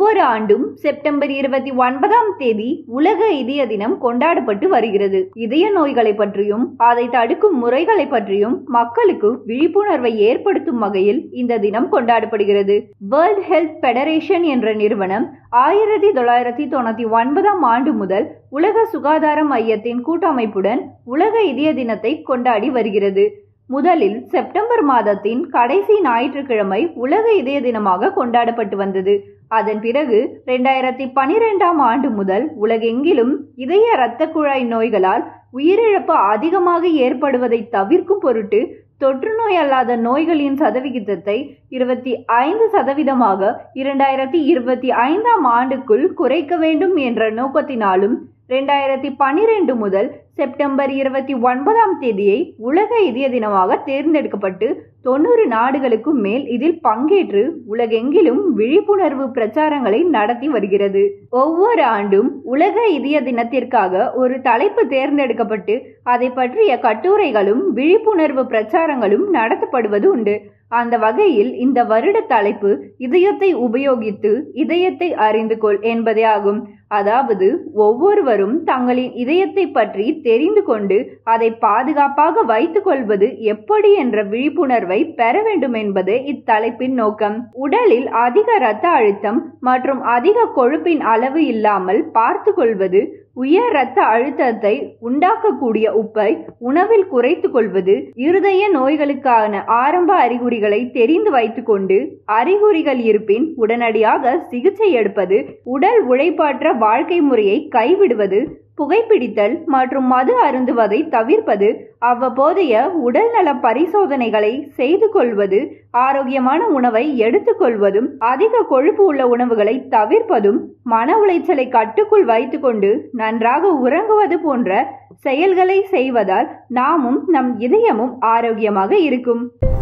ஒவ்வொரு ஆண்டும் செப்டம்பர் இருபத்தி ஒன்பதாம் தேதி உலக இதய தினம் கொண்டாடப்பட்டு வருகிறது இதய நோய்களை பற்றியும் அதை தடுக்கும் முறைகளை பற்றியும் மக்களுக்கு விழிப்புணர்வை ஏற்படுத்தும் வகையில் இந்த தினம் கொண்டாடப்படுகிறது வேர்ல்ட் ஹெல்த் ஃபெடரேஷன் என்ற நிறுவனம் ஆயிரத்தி தொள்ளாயிரத்தி தொண்ணூத்தி ஒன்பதாம் ஆண்டு முதல் உலக சுகாதார மையத்தின் கூட்டமைப்புடன் உலக இதய தினத்தை கொண்டாடி வருகிறது முதலில் செப்டம்பர் மாதத்தின் கடைசி ஞாயிற்றுக்கிழமை உலக இதய தினமாக கொண்டாடப்பட்டு வந்தது அதன் பிறகு இரண்டாயிரத்தி பனிரெண்டாம் ஆண்டு முதல் உலகெங்கிலும் இதய இரத்த குழாய் நோய்களால் உயிரிழப்பு அதிகமாக ஏற்படுவதை தவிர்க்கும் பொருட்டு தொற்று நோய் அல்லாத நோய்களின் சதவிகிதத்தை இருபத்தி ஐந்து சதவீதமாக இரண்டாயிரத்தி இருபத்தி ஐந்தாம் ஆண்டுக்குள் குறைக்க வேண்டும் என்ற நோக்கத்தினாலும் இரண்டாயிரத்தி பனிரெண்டு முதல் செப்டம்பர் இருபத்தி ஒன்பதாம் தேதியை உலக இதய தினமாக தேர்ந்தெடுக்கப்பட்டு தொண்ணூறு நாடுகளுக்கும் மேல் இதில் பங்கேற்று உலகெங்கிலும் விழிப்புணர்வு பிரச்சாரங்களை நடத்தி வருகிறது ஒவ்வொரு ஆண்டும் உலக இதய தினத்திற்காக ஒரு தலைப்பு தேர்ந்தெடுக்கப்பட்டு அதை பற்றிய கட்டுரைகளும் விழிப்புணர்வு பிரச்சாரங்களும் நடத்தப்படுவது உண்டு அந்த வகையில் இந்த வருட தலைப்பு இதயத்தை உபயோகித்து இதயத்தை அறிந்து கொள் என்பதே ஆகும் அதாவது ஒவ்வொருவரும் தங்களின் இதயத்தை பற்றி தெரிந்து கொண்டு அதை பாதுகாப்பாக வைத்துக் கொள்வது எப்படி என்ற விழிப்புணர்வை பெற வேண்டும் என்பது இத்தலைப்பின் நோக்கம் உடலில் அதிக இரத்த அழுத்தம் மற்றும் அதிக கொழுப்பின் அளவு இல்லாமல் பார்த்து கொள்வது உயர் இரத்த அழுத்தத்தை உண்டாக்கக்கூடிய உப்பை உணவில் குறைத்து கொள்வது இருதய நோய்களுக்கான ஆரம்ப அறிகுறிகளை தெரிந்து வைத்துக்கொண்டு அறிகுறிகள் இருப்பின் உடனடியாக சிகிச்சை எடுப்பது உடல் உழைப்பாற்ற வாழ்க்கை முறையை கைவிடுவது புகைப்பிடித்தல் மற்றும் மது அருந்துவதை தவிர்ப்பது அவ்வப்போதைய உடல்நல பரிசோதனைகளை செய்து கொள்வது ஆரோக்கியமான உணவை எடுத்துக்கொள்வதும் அதிக கொழுப்பு உள்ள உணவுகளை தவிர்ப்பதும் மன உளைச்சலை கட்டுக்குள் வைத்துக்கொண்டு நன்றாக உறங்குவது போன்ற செயல்களை செய்வதால் நாமும் நம் இதயமும் ஆரோக்கியமாக இருக்கும்